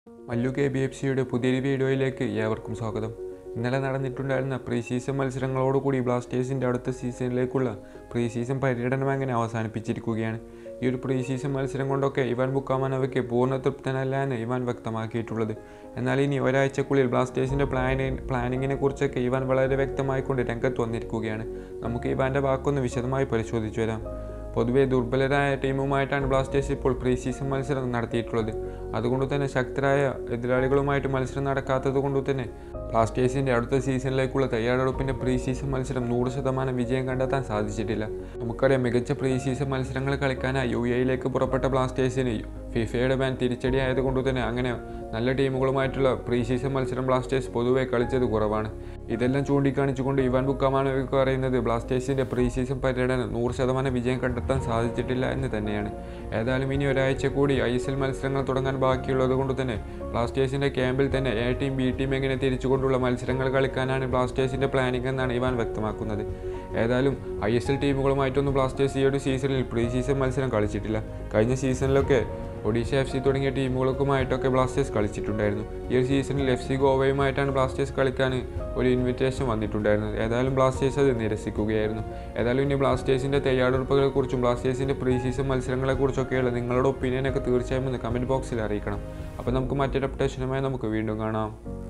Mallu K B F സിയുടെ പുതിയൊരു വീഡിയോയിലേക്ക് ഏവർക്കും സ്വാഗതം ഇന്നലെ നടന്നിട്ടുണ്ടായിരുന്ന പ്രീ സീസൺ മത്സരങ്ങളോടുകൂടി ബ്ലാസ്റ്റേഴ്സിൻ്റെ അടുത്ത സീസണിലേക്കുള്ള പ്രീ സീസൺ പര്യടനം അങ്ങനെ അവസാനിപ്പിച്ചിരിക്കുകയാണ് ഈ ഒരു പ്രീ സീസൺ മത്സരം കൊണ്ടൊക്കെ ഇവാൻ ബുക്കാമാനവയ്ക്ക് പൂർണ്ണ തൃപ്തനല്ല എന്ന് ഇവാൻ വ്യക്തമാക്കിയിട്ടുള്ളത് എന്നാൽ ഇനി ഒരാഴ്ചക്കുള്ളിൽ ബ്ലാസ്റ്റേഴ്സിൻ്റെ പ്ലാനി പ്ലാനിങ്ങിനെ കുറിച്ചൊക്കെ ഇവാൻ വളരെ വ്യക്തമായിക്കൊണ്ട് രംഗത്ത് വന്നിരിക്കുകയാണ് നമുക്ക് ഇവാൻ്റെ വാക്കൊന്ന് വിശദമായി പരിശോധിച്ചു വരാം പൊതുവെ ദുർബലരായ ടീമുമായിട്ടാണ് ബ്ലാസ്റ്റേഴ്സ് ഇപ്പോൾ പ്രീ സീസൺ മത്സരം നടത്തിയിട്ടുള്ളത് അതുകൊണ്ട് തന്നെ ശക്തരായ എതിരാളികളുമായിട്ട് മത്സരം നടക്കാത്തത് കൊണ്ട് തന്നെ ബ്ലാസ്റ്റേഴ്സിൻ്റെ അടുത്ത സീസണിലേക്കുള്ള തയ്യാറെടുപ്പിൻ്റെ പ്രീ സീസൺ മത്സരം നൂറ് ശതമാനം വിജയം കണ്ടെത്താൻ സാധിച്ചിട്ടില്ല നമുക്കറിയാം മികച്ച പ്രീ സീസൺ മത്സരങ്ങൾ കളിക്കാനായി യു എയിലേക്ക് പുറപ്പെട്ട ബ്ലാസ്റ്റേഴ്സിന് ഫിഫയുടെ ബാൻ തിരിച്ചടിയായതുകൊണ്ട് തന്നെ അങ്ങനെ നല്ല ടീമുകളുമായിട്ടുള്ള പ്രീ സീസൺ മത്സരം ബ്ലാസ്റ്റേഴ്സ് പൊതുവെ കളിച്ചത് കുറവാണ് ഇതെല്ലാം ചൂണ്ടിക്കാണിച്ചുകൊണ്ട് ഇവാൻ ബുക്കാമാനോവിക്ക് പറയുന്നത് ബ്ലാസ്റ്റേഴ്സിൻ്റെ പ്രീ സീസൺ പര്യടനം നൂറ് ശതമാനം വിജയം കണ്ടെത്താൻ സാധിച്ചിട്ടില്ല എന്ന് തന്നെയാണ് ഏതായാലും ഇനി ഒരാഴ്ച കൂടി ഐ എസ് എൽ മത്സരങ്ങൾ തുടങ്ങാൻ ബാക്കിയുള്ളത് കൊണ്ട് തന്നെ ബ്ലാസ്റ്റേഴ്സിൻ്റെ ക്യാമ്പിൽ തന്നെ എ ടീം ബി ടീം എങ്ങനെ തിരിച്ചുകൊണ്ടുള്ള മത്സരങ്ങൾ കളിക്കാനാണ് ബ്ലാസ്റ്റേഴ്സിൻ്റെ പ്ലാനിംഗ് എന്നാണ് ഇവാൻ വ്യക്തമാക്കുന്നത് ഏതായാലും ഐ എസ് എൽ ടീമുകളുമായിട്ടൊന്നും ബ്ലാസ്റ്റേഴ്സ് ഈ ഒരു സീസണിൽ പ്രീ സീസൺ മത്സരം കളിച്ചിട്ടില്ല കഴിഞ്ഞ സീസണിലൊക്കെ ഒഡീഷ എഫ് സി തുടങ്ങിയ ടീമുകൾക്കുമായിട്ടൊക്കെ ബ്ലാസ്റ്റേഴ്സ് കളിച്ചിട്ടുണ്ടായിരുന്നു ഈ ഒരു സീസണിൽ എഫ് സി ഗോവയുമായിട്ടാണ് ബ്ലാസ്റ്റേഴ്സ് കളിക്കാൻ ഒരു ഇൻവിറ്റേഷൻ വന്നിട്ടുണ്ടായിരുന്നത് ഏതായാലും ബ്ലാസ്റ്റേഴ്സ് അത് നിരസിക്കുകയായിരുന്നു ഏതായാലും ഇനി ബ്ലാസ്റ്റേഴ്സിൻ്റെ തയ്യാറെടുപ്പുകളെക്കുറിച്ചും ബ്ലാസ്റ്റേഴ്സിൻ്റെ പ്രീ സീസൺ മത്സരങ്ങളെക്കുറിച്ചൊക്കെയുള്ള നിങ്ങളുടെ ഒപ്പീനിയനൊക്കെ തീർച്ചയായും ഒന്ന് കമൻറ്റ് ബോക്സിൽ അറിയിക്കണം അപ്പോൾ നമുക്ക് മറ്റൊരു അപ്ഡേഷനുമായി നമുക്ക് വീണ്ടും കാണാം